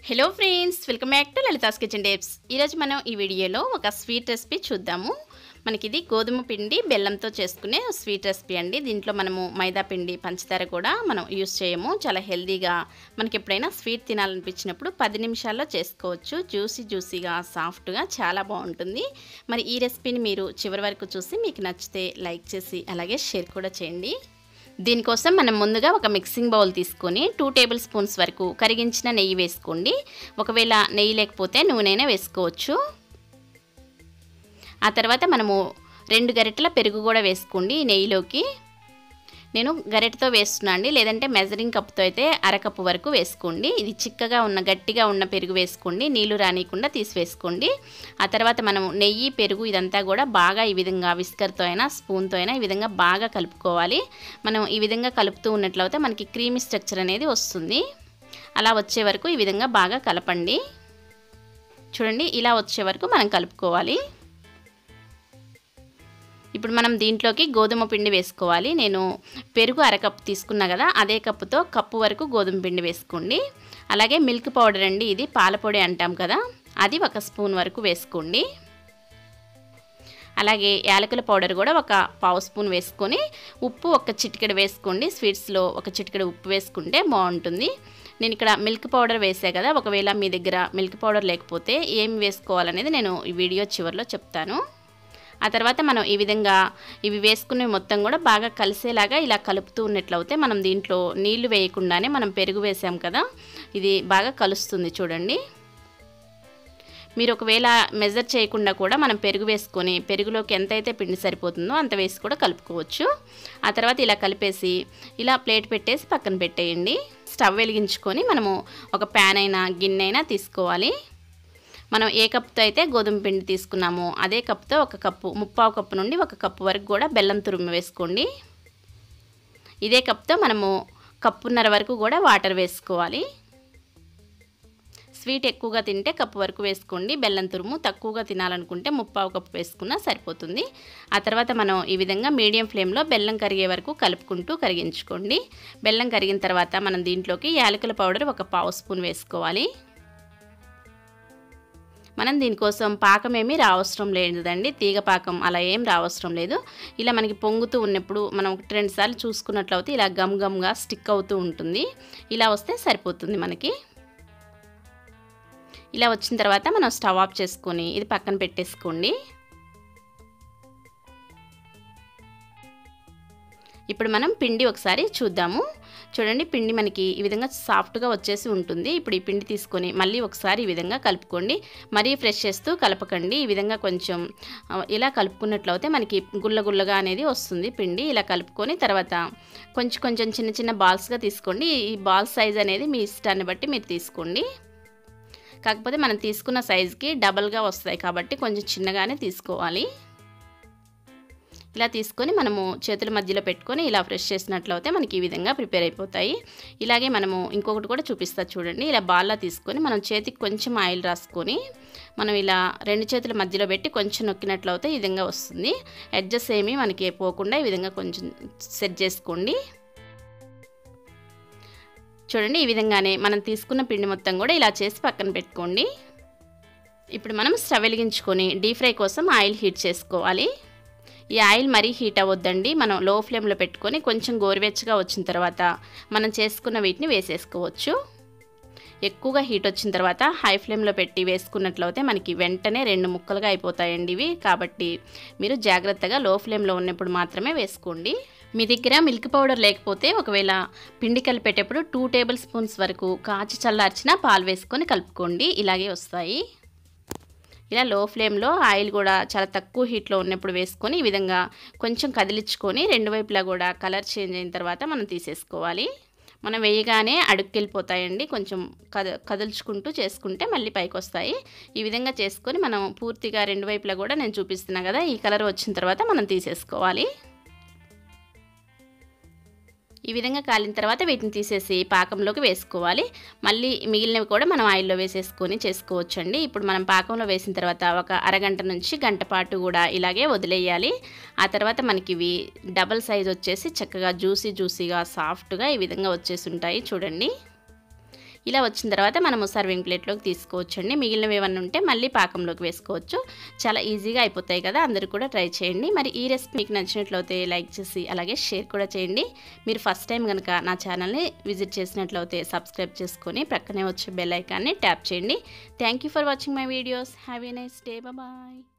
hello friends welcome back to Lalitha's kitchen tapes ఈరోజు మనం ఈ వీడియోలో ఒక స్వీట్ రెసిపీ చూద్దాము మనకి ఇది గోధుమ పిండి బెల్లంతో చేసుకునే స్వీట్ రెసిపీ అండి దీంట్లో మనము మైదా పిండి పంచదార కూడా మనం యూస్ చేయము చాలా హెల్దీగా మనకి ఎప్పుడైనా స్వీట్ తినాలనిపించినప్పుడు పది నిమిషాల్లో చేసుకోవచ్చు జ్యూసీ జ్యూసీగా సాఫ్ట్గా చాలా బాగుంటుంది మరి ఈ రెసిపీని మీరు చివరి వరకు చూసి మీకు నచ్చితే లైక్ చేసి అలాగే షేర్ కూడా చేయండి దీనికోసం మనం ముందుగా ఒక మిక్సింగ్ బౌల్ తీసుకొని టూ టేబుల్ స్పూన్స్ వరకు కరిగించిన నెయ్యి వేసుకోండి ఒకవేళ నెయ్యి లేకపోతే నూనెనే వేసుకోవచ్చు ఆ తర్వాత మనము రెండు గరిటెల పెరుగు కూడా వేసుకోండి ఈ నెయ్యిలోకి నేను గరిటెతో వేస్తున్నా అండి లేదంటే మెజరింగ్ కప్తో అయితే అరకప్పు వరకు వేసుకోండి ఇది చిక్కగా ఉన్న గట్టిగా ఉన్న పెరుగు వేసుకోండి నీళ్లు రానియకుండా తీసివేసుకోండి ఆ తర్వాత మనం నెయ్యి పెరుగు ఇదంతా కూడా బాగా ఈ విధంగా విస్కర్తో అయినా స్పూన్తో అయినా ఈ విధంగా బాగా కలుపుకోవాలి మనం ఈ విధంగా కలుపుతూ ఉన్నట్లయితే మనకి క్రీమీ స్ట్రక్చర్ అనేది వస్తుంది అలా వచ్చే వరకు ఈ విధంగా బాగా కలపండి చూడండి ఇలా వచ్చే వరకు మనం కలుపుకోవాలి ఇప్పుడు మనం దీంట్లోకి గోధుమ పిండి వేసుకోవాలి నేను పెరుగు అరకప్పు తీసుకున్నా కదా అదే కప్పుతో కప్పు వరకు గోధుమ పిండి వేసుకోండి అలాగే మిల్క్ పౌడర్ అండి ఇది పాలపొడి అంటాం కదా అది ఒక స్పూన్ వరకు వేసుకోండి అలాగే యాలకుల పౌడర్ కూడా ఒక పావు స్పూన్ వేసుకొని ఉప్పు ఒక చిటికెడు వేసుకోండి స్వీట్స్లో ఒక చిటికెడు ఉప్పు వేసుకుంటే బాగుంటుంది నేను ఇక్కడ మిల్క్ పౌడర్ వేసా కదా ఒకవేళ మీ దగ్గర మిల్క్ పౌడర్ లేకపోతే ఏం వేసుకోవాలనేది నేను ఈ వీడియో చివరిలో చెప్తాను ఆ తర్వాత మనం ఈ విధంగా ఇవి వేసుకునే మొత్తం కూడా బాగా కలిసేలాగా ఇలా కలుపుతూ ఉన్నట్లయితే మనం దీంట్లో నీళ్లు వేయకుండానే మనం పెరుగు వేసాం కదా ఇది బాగా కలుస్తుంది చూడండి మీరు ఒకవేళ మెజర్ చేయకుండా కూడా మనం పెరుగు వేసుకొని పెరుగులోకి ఎంతైతే పిండి సరిపోతుందో అంత వేసి కూడా కలుపుకోవచ్చు ఆ తర్వాత ఇలా కలిపేసి ఇలా ప్లేట్ పెట్టేసి పక్కన పెట్టేయండి స్టవ్ వెలిగించుకొని మనము ఒక ప్యాన్ అయినా గిన్నె అయినా తీసుకోవాలి మనం ఏ కప్పుతో అయితే గోధుమ పిండి తీసుకున్నామో అదే కప్పుతో ఒక కప్పు ముప్పావు కప్పు నుండి ఒక కప్పు వరకు కూడా బెల్లం తురుము వేసుకోండి ఇదే కప్తో మనము కప్పున్నర వరకు కూడా వాటర్ వేసుకోవాలి స్వీట్ ఎక్కువగా తింటే కప్పు వరకు వేసుకోండి బెల్లం తురుము తక్కువగా తినాలనుకుంటే ముప్పావు కప్పు వేసుకున్నా సరిపోతుంది ఆ తర్వాత మనం ఈ విధంగా మీడియం ఫ్లేమ్లో బెల్లం కరిగే వరకు కలుపుకుంటూ కరిగించుకోండి బెల్లం కరిగిన తర్వాత మనం దీంట్లోకి యాలకుల పౌడర్ ఒక పావు స్పూన్ వేసుకోవాలి మనం దీనికోసం పాకం ఏమీ రావసరం లేదండి తీగ పాకం అలా ఏం రావసరం లేదు ఇలా మనకి పొంగుతూ ఉన్నప్పుడు మనం ఒకటి రెండు సార్లు చూసుకున్నట్లయితే ఇలా గమ్ గమ్గా స్టిక్ అవుతూ ఉంటుంది ఇలా వస్తే సరిపోతుంది మనకి ఇలా వచ్చిన తర్వాత మనం స్టవ్ ఆఫ్ చేసుకొని ఇది పక్కన పెట్టేసుకోండి ఇప్పుడు మనం పిండి ఒకసారి చూద్దాము చూడండి పిండి మనకి ఈ విధంగా సాఫ్ట్గా వచ్చేసి ఉంటుంది ఇప్పుడు ఈ పిండి తీసుకొని మళ్ళీ ఒకసారి ఈ విధంగా కలుపుకోండి మరీ ఫ్రెష్ చేస్తూ కలపకండి ఈ విధంగా కొంచెం ఇలా కలుపుకున్నట్లయితే మనకి గుల్ల గుల్లగా అనేది వస్తుంది పిండి ఇలా కలుపుకొని తర్వాత కొంచెం కొంచెం చిన్న చిన్న బాల్స్గా తీసుకోండి ఈ బాల్ సైజ్ అనేది మీ ఇష్టాన్ని బట్టి మీరు తీసుకోండి కాకపోతే మనం తీసుకున్న సైజుకి డబల్గా వస్తాయి కాబట్టి కొంచెం చిన్నగానే తీసుకోవాలి ఇలా తీసుకొని మనము చేతుల మధ్యలో పెట్టుకొని ఇలా ఫ్రెష్ చేసినట్లయితే మనకి ఈ విధంగా ప్రిపేర్ అయిపోతాయి ఇలాగే మనము ఇంకొకటి కూడా చూపిస్తా చూడండి ఇలా బాల్లా తీసుకొని మనం చేతికి కొంచెం ఆయిల్ రాసుకొని మనం ఇలా రెండు చేతుల మధ్యలో పెట్టి కొంచెం నొక్కినట్లయితే ఈ విధంగా వస్తుంది అడ్జస్ట్ ఏమీ మనకి పోకుండా ఈ విధంగా కొంచెం సెట్ చేసుకోండి చూడండి ఈ విధంగానే మనం తీసుకున్న పిండి మొత్తం కూడా ఇలా చేసి పక్కన పెట్టుకోండి ఇప్పుడు మనం స్టవ్ వెలిగించుకొని డీప్ ఫ్రై కోసం ఆయిల్ హీట్ చేసుకోవాలి ఈ ఆయిల్ మరీ హీట్ అవ్వద్దండి మనం లో ఫ్లేమ్లో పెట్టుకొని కొంచెం గోరువెచ్చగా వచ్చిన తర్వాత మనం చేసుకున్న వీటిని వేసేసుకోవచ్చు ఎక్కువగా హీట్ వచ్చిన తర్వాత హై ఫ్లేమ్లో పెట్టి వేసుకున్నట్లయితే మనకి వెంటనే రెండు ముక్కలుగా అయిపోతాయండి ఇవి కాబట్టి మీరు జాగ్రత్తగా లో ఫ్లేమ్లో ఉన్నప్పుడు మాత్రమే వేసుకోండి మీ దగ్గర మిల్క్ పౌడర్ లేకపోతే ఒకవేళ పిండి కలిపేటప్పుడు టూ టేబుల్ స్పూన్స్ వరకు కాచి చల్లార్చిన పాలు వేసుకొని కలుపుకోండి ఇలాగే వస్తాయి ఇలా లో ఫ్లేమ్లో ఆయిల్ కూడా చాలా తక్కువ హీట్లో ఉన్నప్పుడు వేసుకొని ఈ విధంగా కొంచెం కదిలించుకొని రెండు వైపులా కూడా కలర్ చేంజ్ అయిన తర్వాత మనం తీసేసుకోవాలి మనం వేయగానే అడుక్కెళ్ళిపోతాయండి కొంచెం కద కదుల్చుకుంటూ చేసుకుంటే మళ్ళీ పైకి వస్తాయి ఈ విధంగా చేసుకొని మనం పూర్తిగా రెండు వైపులా కూడా నేను చూపిస్తున్నా కదా ఈ కలర్ వచ్చిన తర్వాత మనం తీసేసుకోవాలి ఈ విధంగా కాలిన తర్వాత వీటిని తీసేసి పాకంలోకి వేసుకోవాలి మళ్ళీ మిగిలినవి కూడా మనం ఆయిల్లో వేసేసుకొని చేసుకోవచ్చండి ఇప్పుడు మనం పాకంలో వేసిన తర్వాత ఒక అరగంట నుంచి గంట పాటు కూడా ఇలాగే వదిలేయాలి ఆ తర్వాత మనకి ఇవి డబల్ సైజ్ వచ్చేసి చక్కగా జ్యూసీ జ్యూసీగా సాఫ్ట్గా ఈ విధంగా వచ్చేసి ఉంటాయి చూడండి ఇలా వచ్చిన తర్వాత మనము సర్వింగ్ ప్లేట్లోకి తీసుకోవచ్చండి మిగిలినవి ఏమన్నా ఉంటే మళ్ళీ పాకంలోకి వేసుకోవచ్చు చాలా ఈజీగా అయిపోతాయి కదా అందరూ కూడా ట్రై చేయండి మరి ఈ రెసిపీ మీకు నచ్చినట్లయితే లైక్ చేసి అలాగే షేర్ కూడా చేయండి మీరు ఫస్ట్ టైం కనుక నా ఛానల్ని విజిట్ చేసినట్లయితే సబ్స్క్రైబ్ చేసుకొని ప్రక్కనే వచ్చే బెల్ ఐకాన్ని ట్యాప్ చేయండి thank you for watching my videos have a nice day bye